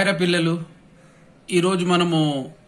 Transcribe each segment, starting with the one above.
hi పిల్లలు ఈరోజు మనము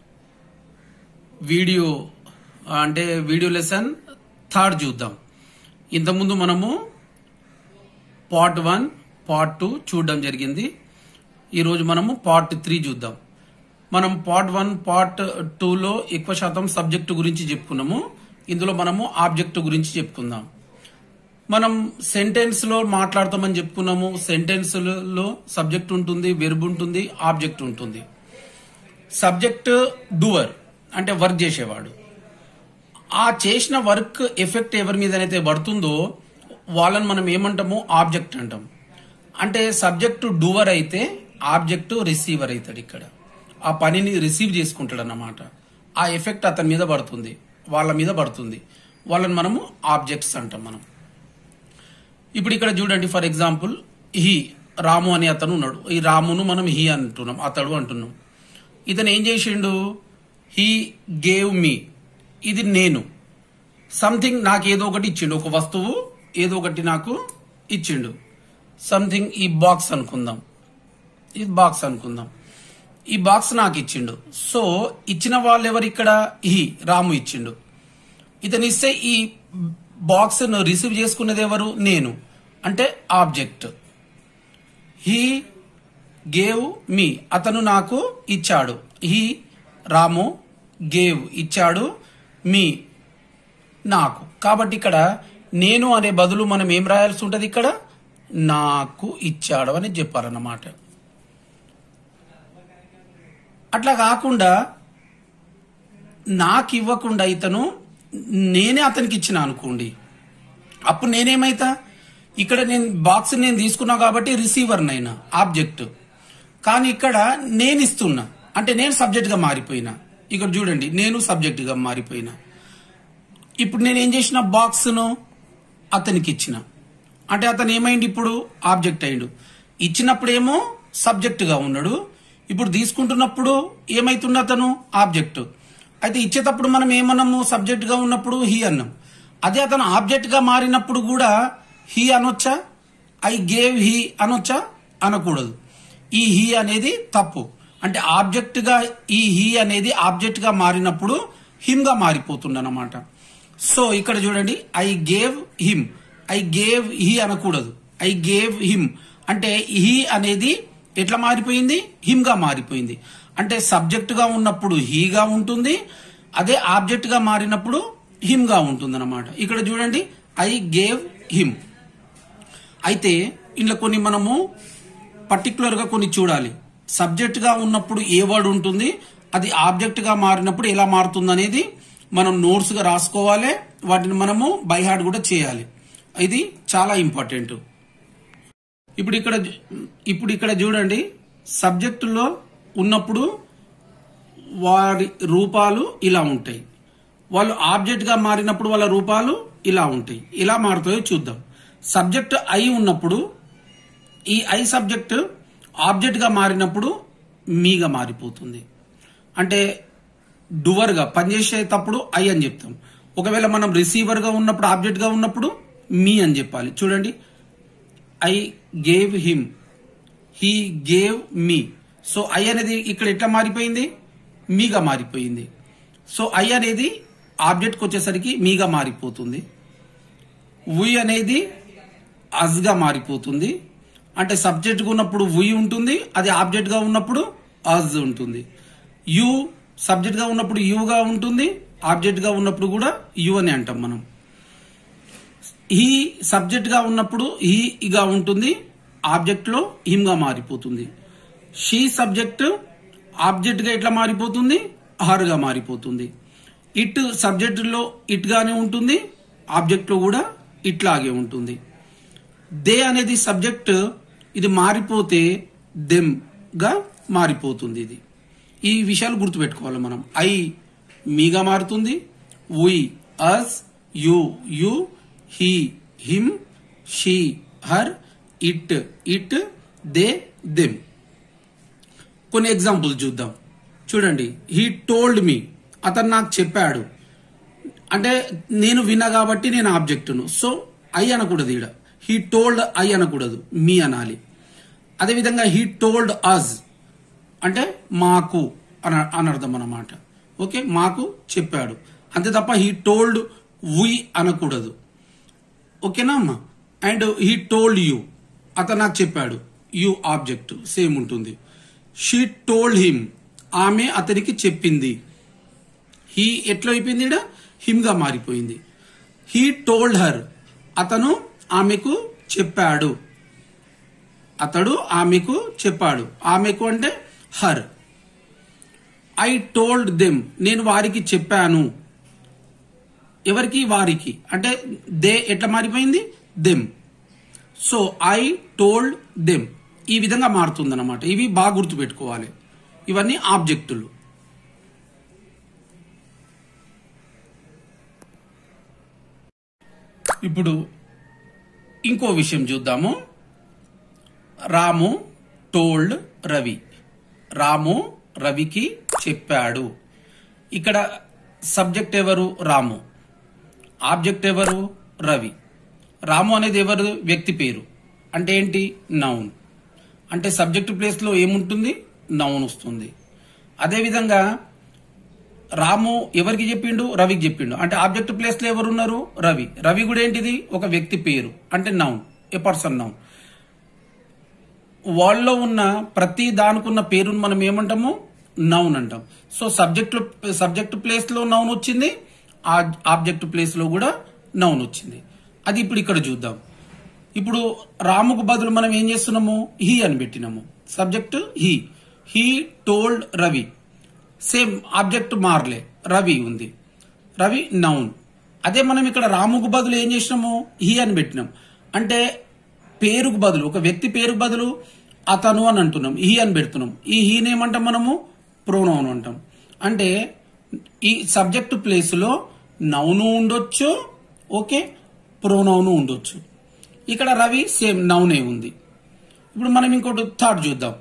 వీడియో అంటే వీడియో లెసన్ థర్డ్ చూద్దాం ఇంతకుముందు మనము పార్ట్ వన్ పార్ట్ టూ చూడడం జరిగింది ఈరోజు మనము పార్ట్ త్రీ చూద్దాం మనం పార్ట్ వన్ పార్ట్ టూలో ఎక్కువ శాతం సబ్జెక్టు గురించి చెప్పుకున్నాము ఇందులో మనము ఆబ్జెక్ట్ గురించి చెప్పుకుందాం మనం సెంటెన్స్ లో మాట్లాడతామని చెప్పుకున్నాము సెంటెన్స్ లో సబ్జెక్ట్ ఉంటుంది వెర్బ్ ఉంటుంది ఆబ్జెక్ట్ ఉంటుంది సబ్జెక్ట్ డూవర్ అంటే వర్క్ చేసేవాడు ఆ చేసిన వర్క్ ఎఫెక్ట్ ఎవరి మీదనైతే పడుతుందో వాళ్ళని మనం ఏమంటాము ఆబ్జెక్ట్ అంటాం అంటే సబ్జెక్టు డూవర్ అయితే ఆబ్జెక్ట్ రిసీవర్ అవుతాడు ఇక్కడ ఆ పనిని రిసీవ్ చేసుకుంటాడు అన్నమాట ఆ ఎఫెక్ట్ అతని మీద పడుతుంది వాళ్ళ మీద పడుతుంది వాళ్ళని మనము ఆబ్జెక్ట్స్ అంటాం మనం ఇప్పుడు ఇక్కడ చూడండి ఫర్ ఎగ్జాంపుల్ హీ రాము అనే అతను ఉన్నాడు ఈ రామును మనం హీ అంటున్నాం అతడు అంటున్నాం ఇతను ఏం చేసిండు హీ గేవ్ మీ ఇది నేను సంథింగ్ నాకు ఏదో ఒకటి ఇచ్చిండు ఒక వస్తువు ఏదో ఒకటి నాకు ఇచ్చిండు సంథింగ్ ఈ బాక్స్ అనుకుందాం ఈ బాక్స్ అనుకుందాం ఈ బాక్స్ నాకు ఇచ్చిండు సో ఇచ్చిన వాళ్ళు ఎవరు ఇక్కడ హీ రాము ఇచ్చిండు ఇతను ఇస్తే ఈ బాక్స్ రిసీవ్ చేసుకున్నది ఎవరు నేను అంటే ఆబ్జెక్ట్ హీ గేవ్ మీ అతను నాకు ఇచ్చాడు హీ రాము గేవ్ ఇచ్చాడు మీ నాకు కాబట్టి ఇక్కడ నేను అనే బదులు మనం ఏం రాయాల్సి ఉంటుంది ఇక్కడ నాకు ఇచ్చాడు అని చెప్పారన్నమాట అట్లా కాకుండా నాకు ఇవ్వకుండా ఇతను నేనే అతనికి ఇచ్చిన అనుకోండి అప్పుడు నేనేమైతా ఇక్కడ నేను బాక్స్ నేను తీసుకున్నా కాబట్టి రిసీవర్ నైనా ఆబ్జెక్ట్ కానీ ఇక్కడ నేను ఇస్తున్నా అంటే నేను సబ్జెక్ట్ గా మారిపోయినా ఇక్కడ చూడండి నేను సబ్జెక్ట్ గా మారిపోయినా ఇప్పుడు నేను ఏం చేసిన బాక్స్ ను అతనికి ఇచ్చిన అంటే అతను ఏమైంది ఇప్పుడు ఆబ్జెక్ట్ అయిండు ఇచ్చినప్పుడేమో సబ్జెక్ట్ గా ఉన్నాడు ఇప్పుడు తీసుకుంటున్నప్పుడు ఏమైతుండ అతను ఆబ్జెక్ట్ అయితే ఇచ్చేటప్పుడు మనం ఏమన్నాము సబ్జెక్ట్ గా ఉన్నప్పుడు హీ అన్నాం అదే అతను ఆబ్జెక్ట్ గా మారినప్పుడు కూడా హీ అనొచ్చా ఐ గేవ్ హీ అనొచ్చా అనకూడదు ఈ హీ అనేది తప్పు అంటే ఆబ్జెక్ట్ గా ఈ హీ అనేది ఆబ్జెక్ట్ గా మారినప్పుడు హిమ్ గా మారిపోతుంది అనమాట సో ఇక్కడ చూడండి I gave him I gave he అనకూడదు ఐ గేవ్ హిమ్ అంటే హీ అనేది ఎట్లా మారిపోయింది హిమ్ గా మారిపోయింది అంటే సబ్జెక్ట్ గా ఉన్నప్పుడు హీగా ఉంటుంది అదే ఆబ్జెక్ట్ గా మారినప్పుడు హిమ్ గా ఉంటుంది అనమాట ఇక్కడ చూడండి ఐ గేవ్ హిమ్ అయితే ఇంట్లో కొన్ని మనము పర్టికులర్ గా కొన్ని చూడాలి సబ్జెక్ట్ గా ఉన్నప్పుడు ఏ వర్డ్ ఉంటుంది అది ఆబ్జెక్ట్ గా మారినప్పుడు ఎలా మారుతుంది అనేది మనం నోట్స్ గా రాసుకోవాలి వాటిని మనము బై హార్డ్ కూడా చేయాలి ఇది చాలా ఇంపార్టెంట్ ఇప్పుడు ఇక్కడ ఇప్పుడు ఇక్కడ చూడండి సబ్జెక్టులో ఉన్నప్పుడు వారి రూపాలు ఇలా ఉంటాయి వాళ్ళు ఆబ్జెక్ట్ గా మారినప్పుడు వాళ్ళ రూపాలు ఇలా ఉంటాయి ఇలా మారుతాయో చూద్దాం సబ్జెక్ట్ ఐ ఉన్నప్పుడు ఈ ఐ సబ్జెక్ట్ ఆబ్జెక్ట్ గా మారినప్పుడు మీగా మారిపోతుంది అంటే డువర్ గా పనిచేసేటప్పుడు ఐ అని చెప్తాం ఒకవేళ మనం రిసీవర్ గా ఉన్నప్పుడు ఆబ్జెక్ట్ గా ఉన్నప్పుడు మీ అని చెప్పాలి చూడండి I gave him he gave me so I అనేది ఇక్కడ ఎట్లా మారిపోయింది మీగా మారిపోయింది సో ఐ అనేది ఆబ్జెక్ట్కి వచ్చేసరికి మీగా మారిపోతుంది వి అనేది అజ్గా మారిపోతుంది అంటే సబ్జెక్ట్గా ఉన్నప్పుడు వి ఉంటుంది అది ఆబ్జెక్ట్గా ఉన్నప్పుడు అజ్ ఉంటుంది యు సబ్జెక్ట్గా ఉన్నప్పుడు యుగా ఉంటుంది ఆబ్జెక్ట్గా ఉన్నప్పుడు కూడా యు అని అంటాం మనం హీ సబ్జెక్ట్ గా ఉన్నప్పుడు హీగా ఉంటుంది ఆబ్జెక్ట్ లో హిమ్ గా మారిపోతుంది షీ సబ్జెక్ట్ ఆబ్జెక్ట్ గా ఎట్లా మారిపోతుంది హర్ గా మారిపోతుంది ఇట్ సబ్జెక్ట్ లో ఇట్ గానే ఉంటుంది ఆబ్జెక్ట్ లో కూడా ఇట్లాగే ఉంటుంది దే అనేది సబ్జెక్ట్ ఇది మారిపోతే దెమ్ గా మారిపోతుంది ఇది ఈ విషయాలు గుర్తుపెట్టుకోవాలి మనం ఐ మీగా మారుతుంది we us you you he him she her it it they them కొన్ని ఎగ్జాంపుల్ చూద్దాం చూడండి హీ టోల్డ్ మీ అతను నాకు చెప్పాడు అంటే నేను విన్నా కాబట్టి నేను ఆబ్జెక్టును సో ఐ అనకూడదు ఈడ హీ టోల్డ్ ఐ అనకూడదు మీ అనాలి అదేవిధంగా హీ టోల్డ్ అజ్ అంటే మాకు అని అనర్థం అన్నమాట ఓకే మాకు చెప్పాడు అంతే తప్ప హీ టోల్డ్ వి అనకూడదు ఓకేనా అమ్మా అండ్ హీ టోల్డ్ యూ అతను నాకు చెప్పాడు యు ఆబ్జెక్ట్ సేమ్ ఉంటుంది షీ టోల్డ్ హిమ్ ఆమె అతనికి చెప్పింది హీ ఎట్లా అయిపోయింది ఈడ హిమ్ గా మారిపోయింది హీ టోల్డ్ హర్ అతను ఆమెకు చెప్పాడు అతడు ఆమెకు చెప్పాడు ఆమెకు అంటే హర్ ఐ టోల్డ్ దెమ్ నేను వారికి చెప్పాను ఎవరికి వారికి అంటే దే ఎట్లా మారిపోయింది them so I told them ఈ విధంగా మారుతుందన్నమాట ఇవి బాగా గుర్తుపెట్టుకోవాలి ఇవన్నీ ఆబ్జెక్టులు ఇప్పుడు ఇంకో విషయం చూద్దాము రాము టోల్డ్ రవి రాము రవికి చెప్పాడు ఇక్కడ సబ్జెక్ట్ ఎవరు రాము ఆబ్జెక్ట్ ఎవరు రవి రాము అనేది ఎవరు వ్యక్తి పేరు అంటే ఏంటి నౌన్ అంటే సబ్జెక్ట్ ప్లేస్ లో ఏముంటుంది నౌన్ వస్తుంది అదేవిధంగా రాము ఎవరికి చెప్పిండు రవికి చెప్పిండు అంటే ఆబ్జెక్ట్ ప్లేస్ లో ఎవరు ఉన్నారు రవి రవి కూడా ఏంటిది ఒక వ్యక్తి పేరు అంటే నౌన్ ఏ పర్సన్ నౌన్ వాళ్ళలో ఉన్న ప్రతి దానికున్న పేరును మనం ఏమంటాము నౌన్ అంటాం సో సబ్జెక్ట్ సబ్జెక్ట్ ప్లేస్ లో నౌన్ వచ్చింది ఆబ్జెక్ట్ ప్లేస్ లో కూడా నౌన్ వచ్చింది అది ఇప్పుడు ఇక్కడ చూద్దాం ఇప్పుడు రాముకు బదులు మనం ఏం చేస్తున్నాము హీ అని పెట్టినాము subject he he told Ravi same object మారలే రవి ఉంది రవి నౌన్ అదే మనం ఇక్కడ రాముకు బదులు ఏం చేసినాము హీ అని పెట్టినాం అంటే పేరుకు బదులు ఒక వ్యక్తి పేరుకు బదులు అతను అని అంటున్నాం హీ అని పెడుతున్నాం ఈ హీని ఏమంటాం మనము ప్రోనౌన్ అంటాం అంటే ఈ సబ్జెక్ట్ ప్లేస్ లో నౌను ఉండొచ్చు ఓకే ప్రోనౌను ఉండొచ్చు ఇక్కడ రవి సేమ్ నౌనే ఉంది ఇప్పుడు మనం ఇంకోటి థాట్ చూద్దాం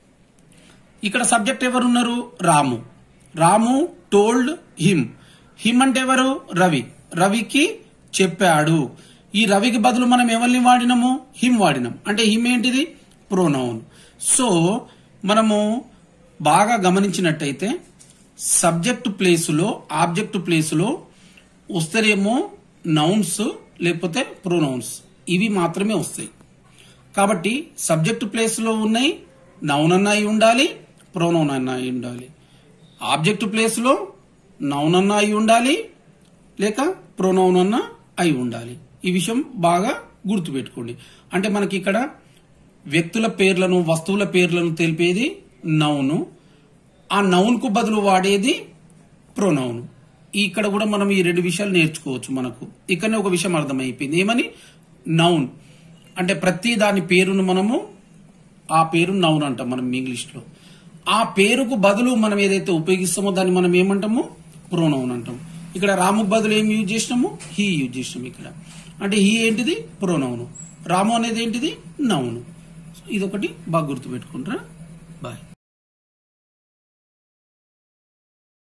ఇక్కడ సబ్జెక్ట్ ఎవరు ఉన్నారు Ramu Ramu told him him అంటే ఎవరు రవి రవికి చెప్పాడు ఈ రవికి బదులు మనం ఎవరిని వాడినాము హిమ్ వాడినాం అంటే హిమ్ ఏంటిది ప్రోనౌన్ సో మనము బాగా గమనించినట్టయితే సబ్జెక్ట్ ప్లేసులో ఆబ్జెక్ట్ ప్లేసులో వస్తేనేమో నౌన్స్ లేకపోతే ప్రొనౌన్స్ ఇవి మాత్రమే వస్తాయి కాబట్టి సబ్జెక్ట్ ప్లేస్లో ఉన్నాయి నౌన్ అన్న అయి ఉండాలి ప్రొనౌన్ అన్న అయి ఉండాలి ఆబ్జెక్ట్ ప్లేస్లో నౌన్ అన్న అయి ఉండాలి లేక ప్రొనౌన్ అన్న అయి ఉండాలి ఈ విషయం బాగా గుర్తుపెట్టుకోండి అంటే మనకి ఇక్కడ వ్యక్తుల పేర్లను వస్తువుల పేర్లను తెలిపేది నౌను ఆ నౌన్ కు బదులు వాడేది ప్రొనౌన్ ఇక్కడ కూడా మనం ఈ రెండు విషయాలు నేర్చుకోవచ్చు మనకు ఇక్కడనే ఒక విషయం అర్థమైపోయింది ఏమని నౌన్ అంటే ప్రతి దాని పేరును మనము ఆ పేరు నౌన్ అంటాం మనం ఇంగ్లీష్ లో ఆ పేరుకు బదులు మనం ఏదైతే ఉపయోగిస్తామో దాన్ని మనం ఏమంటాము ప్రోనౌన్ అంటాం ఇక్కడ రాముకు బదులు ఏం యూజ్ చేసినాము హీ యూజ్ చేసినాము ఇక్కడ అంటే హీ ఏంటిది ప్రోనౌను రాము అనేది ఏంటిది నౌను ఇదొకటి బాగా గుర్తుపెట్టుకుంటారా బాయ్